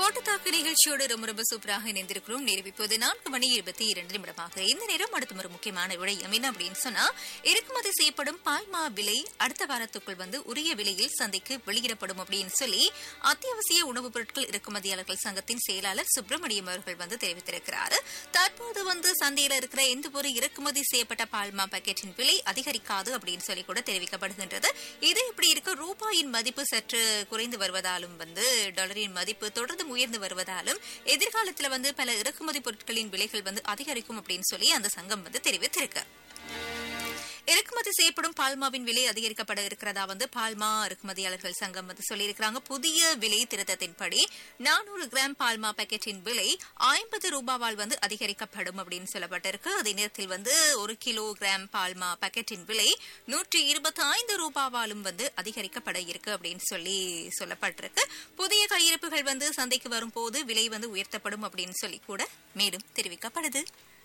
தோட்டத்தாக்கு நிகழ்ச்சியோடு ரொம்ப ரொம்ப சூப்பராக இணைந்திருக்கிறோம் நேரம் இப்போது நான்கு மணி இருபத்தி இரண்டு நிமிடமாக இந்த நேரம் அடுத்த ஒரு முக்கியமான விடயம் என்ன அப்படின்னு சொன்னா இறக்குமதி செய்யப்படும் பால்மா விலை அடுத்த வாரத்துக்குள் வந்து உரிய விலையில் சந்தைக்கு வெளியிடப்படும் அப்படின்னு சொல்லி அத்தியாவசிய உணவுப் பொருட்கள் இறக்குமதியாளர்கள் சங்கத்தின் செயலாளர் சுப்பிரமணியம் அவர்கள் வந்து தெரிவித்திருக்கிறார் தற்போது வந்து சந்தையில இருக்கிற எந்த ஒரு இறக்குமதி செய்யப்பட்ட பால்மா பாக்கெட்டின் விலை அதிகரிக்காது அப்படின்னு சொல்லி கூட தெரிவிக்கப்படுகின்றது இது இப்படி இருக்க ரூபாயின் மதிப்பு சற்று குறைந்து வருவதாலும் வந்து டாலரின் மதிப்பு தொடர்ந்து உயர்ந்து வருவதாலும் எதிர்காலத்துல வந்து பல இறக்குமதி பொருட்களின் விலைகள் வந்து அதிகரிக்கும் அப்படின்னு சொல்லி அந்த சங்கம் வந்து தெரிவித்திருக்கு இறக்குமதி செய்யப்படும் பால்மாவின் விலை அதிகரிக்கப்பட இருக்கிறதா வந்து பால்மா இறக்குமதியாளர்கள் சங்கம் வந்து சொல்லியிருக்கிறாங்க புதிய விலை திருத்தத்தின்படி நானூறு கிராம் பால்மா பாக்கெட்டின் விலை ஐம்பது ரூபாவால் வந்து அதிகரிக்கப்படும் அப்படின்னு சொல்லப்பட்டிருக்கு அதே நேரத்தில் வந்து ஒரு கிலோ கிராம் பால்மா பாக்கெட்டின் விலை நூற்றி இருபத்தி ஐந்து ரூபாவாலும் வந்து அதிகரிக்கப்பட இருக்கு அப்படின்னு சொல்லி சொல்லப்பட்டிருக்கு புதிய கையிருப்புகள் வந்து சந்தைக்கு வரும்போது விலை வந்து உயர்த்தப்படும் அப்படின்னு சொல்லி கூட மேலும் தெரிவிக்கப்படுது